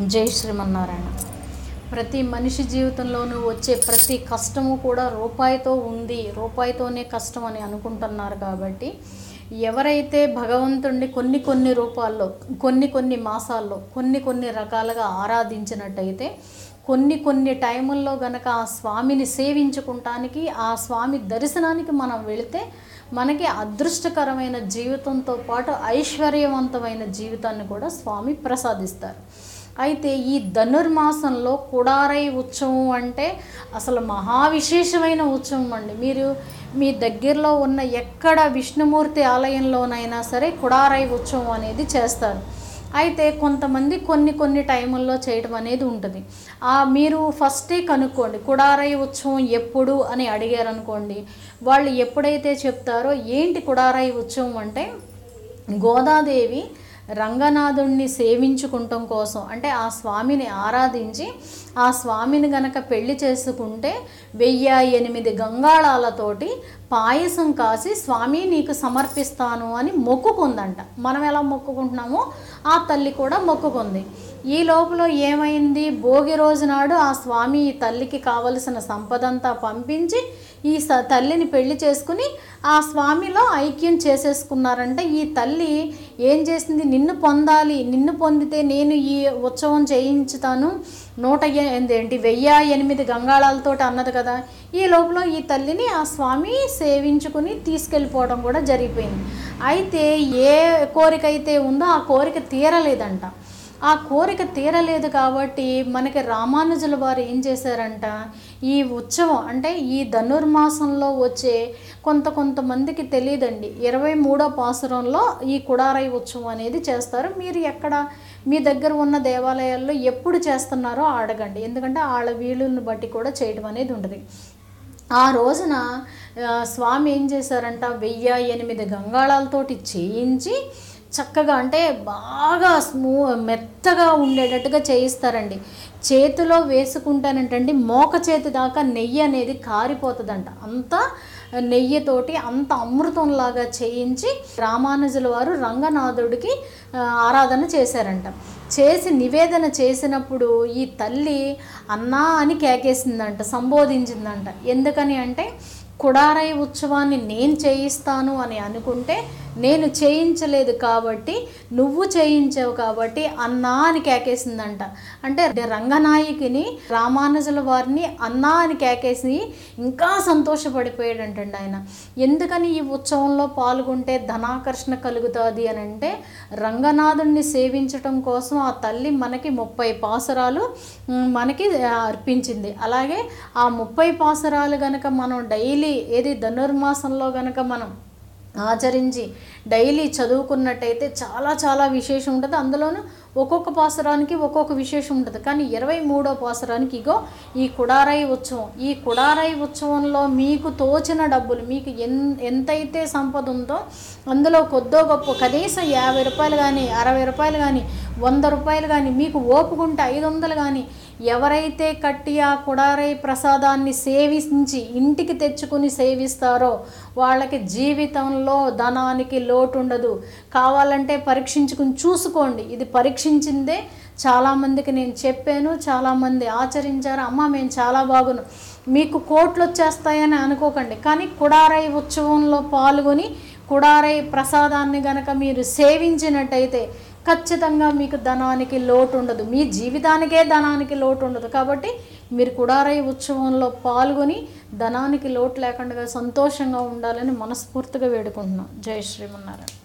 జై శ్రీమన్నారాయణ ప్రతి మనిషి జీవితంలోనూ వచ్చే ప్రతి కష్టము కూడా రూపాయితో ఉంది రూపాయితోనే కష్టం అని అనుకుంటున్నారు కాబట్టి ఎవరైతే భగవంతుణ్ణి కొన్ని కొన్ని రూపాల్లో కొన్ని కొన్ని మాసాల్లో కొన్ని కొన్ని రకాలుగా ఆరాధించినట్టయితే కొన్ని కొన్ని టైముల్లో గనక ఆ స్వామిని సేవించుకుంటానికి ఆ స్వామి దర్శనానికి మనం వెళితే మనకి అదృష్టకరమైన జీవితంతో పాటు ఐశ్వర్యవంతమైన జీవితాన్ని కూడా స్వామి ప్రసాదిస్తారు అయితే ఈ ధనుర్మాసంలో కుడారై ఉత్సవం అంటే అసలు మహా విశేషమైన ఉత్సవం అండి మీరు మీ దగ్గరలో ఉన్న ఎక్కడ విష్ణుమూర్తి ఆలయంలోనైనా సరే కుడారై ఉత్సవం అనేది చేస్తారు అయితే కొంతమంది కొన్ని కొన్ని టైముల్లో చేయడం అనేది ఉంటుంది ఆ మీరు ఫస్టే కనుక్కోండి కుడారై ఉత్సవం ఎప్పుడు అని అడిగారు అనుకోండి వాళ్ళు ఎప్పుడైతే చెప్తారో ఏంటి కుడారై ఉత్సవం అంటే గోదాదేవి రంగనాథుణ్ణి సేవించుకుంటం కోసం అంటే ఆ స్వామిని ఆరాధించి ఆ స్వామిని గనక పెళ్లి చేసుకుంటే వెయ్యి ఎనిమిది గంగాళాలతోటి పాయసం కాసి స్వామి నీకు సమర్పిస్తాను అని మొక్కుకుందంట మనం ఎలా మొక్కుకుంటున్నామో ఆ తల్లి కూడా మొక్కుకుంది ఈ లోపల ఏమైంది భోగి రోజు నాడు ఆ స్వామి ఈ తల్లికి కావలసిన సంపదంతా పంపించి ఈ స తల్లిని పెళ్లి చేసుకుని ఆ స్వామిలో ఐక్యం చేసేసుకున్నారంటే ఈ తల్లి ఏం చేసింది నిన్ను పొందాలి నిన్ను పొందితే నేను ఈ ఉత్సవం చేయించుతాను నూట ఎ- ఏంటి వెయ్యి ఎనిమిది గంగాళాలతో అన్నది కదా ఈ లోపల ఈ తల్లిని ఆ స్వామి సేవించుకుని తీసుకెళ్ళిపోవడం కూడా జరిగిపోయింది అయితే ఏ కోరిక అయితే ఉందో ఆ కోరిక తీరలేదంట ఆ కోరిక తీరలేదు కాబట్టి మనకి రామానుజుల వారు ఏం చేశారంట ఈ ఉత్సవం అంటే ఈ ధనుర్మాసంలో వచ్చే కొంత కొంతమందికి తెలియదండి ఇరవై మూడో పాసురంలో ఈ కుడారై ఉత్సవం అనేది చేస్తారు మీరు ఎక్కడ మీ దగ్గర ఉన్న దేవాలయాల్లో ఎప్పుడు చేస్తున్నారో అడగండి ఎందుకంటే వాళ్ళ వీలుని బట్టి కూడా చేయడం అనేది ఉంటుంది ఆ రోజున ఆ, స్వామి ఏం చేశారంట వెయ్యి ఎనిమిది గంగాళాలతోటి చేయించి చక్కగా అంటే బాగా స్మూ మెత్తగా ఉండేటట్టుగా చేయిస్తారండి చేతిలో వేసుకుంటానంటండి మోక చేతి దాకా నెయ్యి అనేది కారిపోతుందంట అంతా నెయ్యితోటి అంత అమృతంలాగా చేయించి రామానుజుల వారు రంగనాథుడికి ఆ, ఆరాధన చేశారంట చేసి నివేదన చేసినప్పుడు ఈ తల్లి అన్నా అని కేకేసిందంట సంబోధించిందంట ఎందుకని అంటే కుడారై ఉత్సవాన్ని నేను చేయిస్తాను అని అనుకుంటే నేను చేయించలేదు కాబట్టి నువ్వు చేయించావు కాబట్టి అన్నా అని కేకేసిందంట అంటే రంగనాయకిని రామానుజుల వారిని అన్నా అని కేకేసి ఇంకా సంతోషపడిపోయాడంటండి ఆయన ఎందుకని ఈ ఉత్సవంలో పాల్గొంటే ధనాకర్షణ కలుగుతుంది అని అంటే రంగనాథుణ్ణి సేవించటం కోసం ఆ తల్లి మనకి ముప్పై పాసరాలు మ్, మనకి ఆ, అర్పించింది అలాగే ఆ ముప్పై పాసరాలు గనక మనం డైలీ ఏది ధనుర్మాసంలో గనక మనం ఆచరించి డైలీ చదువుకున్నట్టయితే చాలా చాలా విశేషం ఉంటుంది అందులోనూ ఒక్కొక్క పాసరానికి ఒక్కొక్క విశేషం ఉంటుంది కానీ ఇరవై మూడో పాసరానికి ఇగో ఈ కుడారై ఉత్సవం ఈ కుడారై ఉత్సవంలో మీకు తోచిన డబ్బులు మీకు ఎన్ ఎంతైతే సంపద ఉందో అందులో కొద్దో గొప్ప కనీసం యాభై రూపాయలు కానీ అరవై రూపాయలు కానీ వంద రూపాయలు కానీ మీకు ఓపుకుంటే ఐదు వందలు కానీ ఎవరైతే కట్టి ఆ కుడారై ప్రసాదాన్ని సేవించి ఇంటికి తెచ్చుకుని సేవిస్తారో వాళ్ళకి జీవితంలో ధనానికి లోటు ఉండదు కావాలంటే పరీక్షించుకుని చూసుకోండి ఇది పరీక్షించిందే చాలామందికి నేను చెప్పాను చాలామంది ఆచరించారు అమ్మ మేము చాలా బాగున్నాం మీకు కోట్లు వచ్చేస్తాయని అనుకోకండి కానీ కుడారై ఉత్సవంలో పాల్గొని కుడారై ప్రసాదాన్ని గనక మీరు సేవించినట్టయితే ఖచ్చితంగా మీకు ధనానికి లోటు ఉండదు మీ జీవితానికే ధనానికి లోటు ఉండదు కాబట్టి మీరు కుడారై ఉత్సవంలో పాల్గొని ధనానికి లోటు లేకుండా సంతోషంగా ఉండాలని మనస్ఫూర్తిగా వేడుకుంటున్నాం జై శ్రీమన్నారాయణ